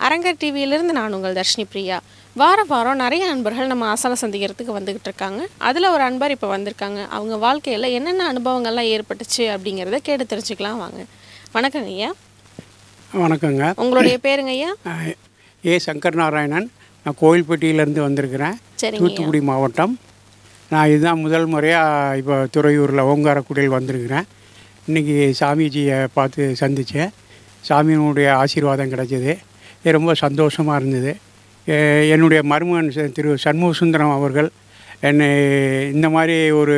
அரங்கர் டிவியிலிருந்து நான் உங்கள் தர்ஷினி பிரியா வார வாரம் நிறைய அன்பர்கள் நம்ம ஆசன சந்திக்கிறதுக்கு வந்துக்கிட்டு இருக்காங்க அதில் ஒரு அன்பர் இப்போ வந்திருக்காங்க அவங்க வாழ்க்கையில் என்னென்ன அனுபவங்கள்லாம் ஏற்பட்டுச்சு அப்படிங்கிறத கேட்டு தெரிஞ்சுக்கலாம் வாங்க வணக்கங்க ஐயா வணக்கங்க உங்களுடைய பேருங்க ஐயா அஹ், ஏ சங்கர் நாராயணன் நான் கோவில்பட்டியிலேருந்து வந்திருக்கிறேன் சரிங்க ஐயா தூத்துக்குடி மாவட்டம் நான் இதுதான் முதல் முறையாக இப்போ துறையூரில் ஓங்காரக்குடியில் வந்திருக்கிறேன் இன்றைக்கி சாமிஜியை பார்த்து சந்தித்தேன் சாமியினுடைய ஆசீர்வாதம் கிடைச்சிது இது ரொம்ப சந்தோஷமாக இருந்தது எ- என்னுடைய மருமகன் ச- திரு சண்முக சுந்தரம் அவர்கள் என்னை இந்த மாதிரி ஒரு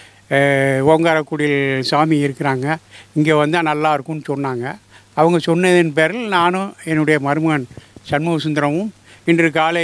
அஹ், ஓங்காரக்குடியில் சாமி இருக்கிறாங்க இங்கே வந்தால் நல்லா இருக்கும்னு சொன்னாங்க அவங்க சொன்னதின் பேரில் நானும் என்னுடைய மருமகன் சண்முக சுந்தரமும் இன்று காலை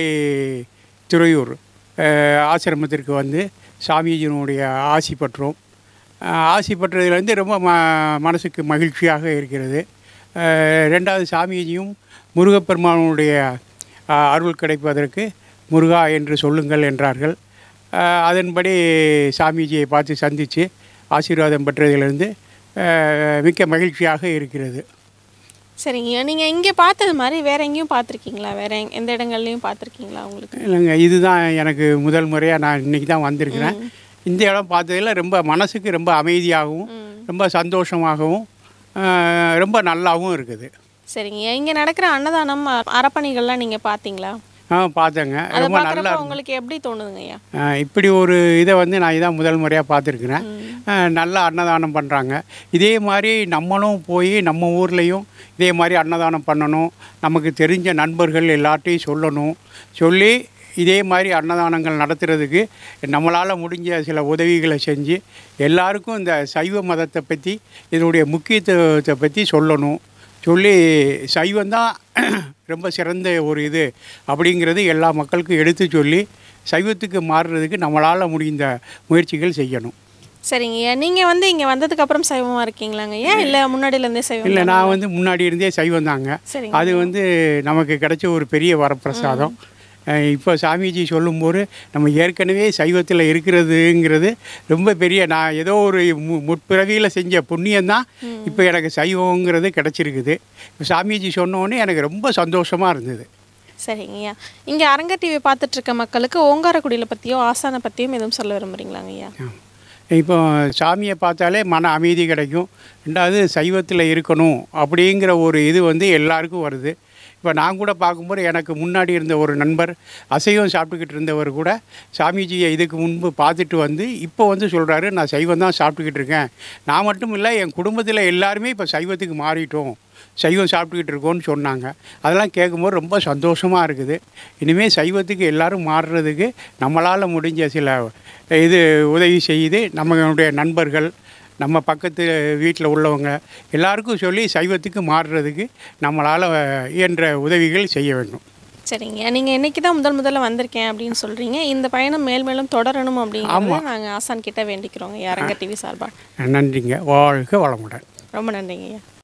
துறையூர் அஹ், ஆசிரமத்திற்கு வந்து சாமிஜியினுடைய ஆசி பெற்றோம் அஹ், ஆசி பெற்றதுலேருந்து ரொம்ப ம மனசுக்கு மகிழ்ச்சியாக இருக்கிறது அஹ், ரெண்டாவது சாமிஜியும் முருகப்பெருமானுடைய அஹ், அருள் கிடைப்பதற்கு முருகா என்று சொல்லுங்கள் என்றார்கள் அஹ், அதன்படி சாமிஜியை பார்த்து சந்தித்து ஆசீர்வாதம் பெற்றதிலிருந்து அஹ், மிக்க மகிழ்ச்சியாக இருக்கிறது சரிங்க ஐயா நீங்கள் இங்கே பார்த்தது மாதிரி வேற எங்கேயும் பார்த்துருக்கீங்களா வேற எங்- எந்த இடங்கள்லையும் பார்த்துருக்கீங்களா உங்களுக்கு இல்லைங்க இதுதான் எனக்கு முதல் முறையாக நான் இன்றைக்கி தான் வந்திருக்கிறேன் இந்த இடம் பார்த்ததில் ரொம்ப மனசுக்கு ரொம்ப அமைதியாகவும் ரொம்ப சந்தோஷமாகவும் ஆஹ், ரொம்ப நல்லாவும் இருக்குது சரிங்க ஐயா இங்கே நடக்கிற அன்னதானம் அ- அறப்பணிகள்லாம் நீங்கள் பார்த்தீங்களா ஆ பார்த்தேங்க அதை ரொம்ப நல்லா பார்க்குறப்ப உங்களுக்கு எப்படி தோணுதுங்க ஐயா ஆஹ், இப்படி ஒரு இதை வந்து நான் இதான் முதல் முறையாக பார்த்துருக்குறேன் ஆஹ், நல்லா அன்னதானம் பண்ணுறாங்க இதே மாதிரி நம்மளும் போய் நம்ம ஊர்லேயும் இதே மாதிரி அன்னதானம் பண்ணணும் நமக்கு தெரிஞ்ச நண்பர்கள் எல்லார்ட்டையும் சொல்லணும் சொல்லி இதே மாதிரி அன்னதானங்கள் நடத்துறதுக்கு நம்மளால் முடிஞ்ச சில உதவிகளை செஞ்சு எல்லாருக்கும் இந்த சைவ மதத்தை பற்றி இதனுடைய முக்கியத்துவத்தை பற்றி சொல்லணும் சொல்லி சைவம் தான் ரொம்ப சிறந்த ஒரு இது அப்படிங்கிறது எல்லா மக்களுக்கும் எடுத்து சொல்லி சைவத்துக்கு மாறுறதுக்கு நம்மளால் முடிந்த முயற்சிகள் செய்யணும் சரிங்க ஐயா நீங்கள் வந்து இங்கே வந்ததுக்கு அப்புறம் சைவமாக இருக்கீங்களாங்க ஐயா இல்லை முன்னாடியிலேருந்தே சைவம் இல்லை நான் வந்து முன்னாடி இருந்தே சைவம் தாங்க சரிங்க அது வந்து நமக்கு கிடைச்ச ஒரு பெரிய வரப்பிரசாதம் அஹ் இப்போ சாமிஜி சொல்லும்போது நம்ம ஏற்கனவே சைவத்தில் இருக்கிறதுங்கிறது ரொம்ப பெரிய நான் ஏதோ ஒரு மு முற்பிறவியில் செஞ்ச புண்ணியம்தான் இப்போ எனக்கு சைவங்கிறது கிடச்சிருக்குது இப்போ சாமிஜி சொன்னோடனே எனக்கு ரொம்ப சந்தோஷமாக இருந்தது சரிங்க ஐயா இங்கே அரங்க டிவி பார்த்துட்டு இருக்க மக்களுக்கு ஓங்காரக்குடியில் பற்றியோ ஆசானை பற்றியும் எதுவும் சொல்ல விரும்புகிறீங்களாங்க ஐயா இப்போ சாமியை பார்த்தாலே மன அமைதி கிடைக்கும் ரெண்டாவது சைவத்தில் இருக்கணும் அப்படிங்கிற ஒரு இது வந்து எல்லாருக்கும் வருது இப்போ நான் கூட பார்க்கும்போது எனக்கு முன்னாடி இருந்த ஒரு நண்பர் அசைவம் சாப்பிட்டுக்கிட்டு இருந்தவர் கூட சாமிஜியை இதுக்கு முன்பு பார்த்துட்டு வந்து இப்போ வந்து சொல்கிறாரு நான் சைவம் தான் சாப்பிட்டுக்கிட்டு இருக்கேன் நான் மட்டும் இல்லை என் குடும்பத்தில் எல்லாருமே இப்போ சைவத்துக்கு மாறிட்டோம் சைவம் சாப்பிட்டுக்கிட்டு இருக்கோம்னு சொன்னாங்க அதெல்லாம் கேட்கும்போது ரொம்ப சந்தோஷமாக இருக்குது இனிமேல் சைவத்துக்கு எல்லாரும் மாறுறதுக்கு நம்மளால் முடிஞ்ச சில இது உதவி செய்து நம்மளுடைய நண்பர்கள் நம்ம பக்கத்து வீட்டில் உள்ளவங்க எல்லாருக்கும் சொல்லி சைவத்துக்கு மாறுறதுக்கு நம்மளால் இயன்ற உதவிகள் செய்ய வேண்டும் சரிங்க நீங்கள் இன்னைக்கு தான் முதல் முதல்ல வந்திருக்கேன் அப்படின்னு சொல்கிறீங்க இந்த பயணம் மேல் மேலும் தொடரணும் அப்படிங்கிறத நாங்கள் ஆசான் கிட்ட வேண்டிக்கிறோங்க ஐயா அரங்க டிவி சார்பாக நன்றிங்க வாழ்க வளமுடன் ரொம்ப நன்றிங்க ஐயா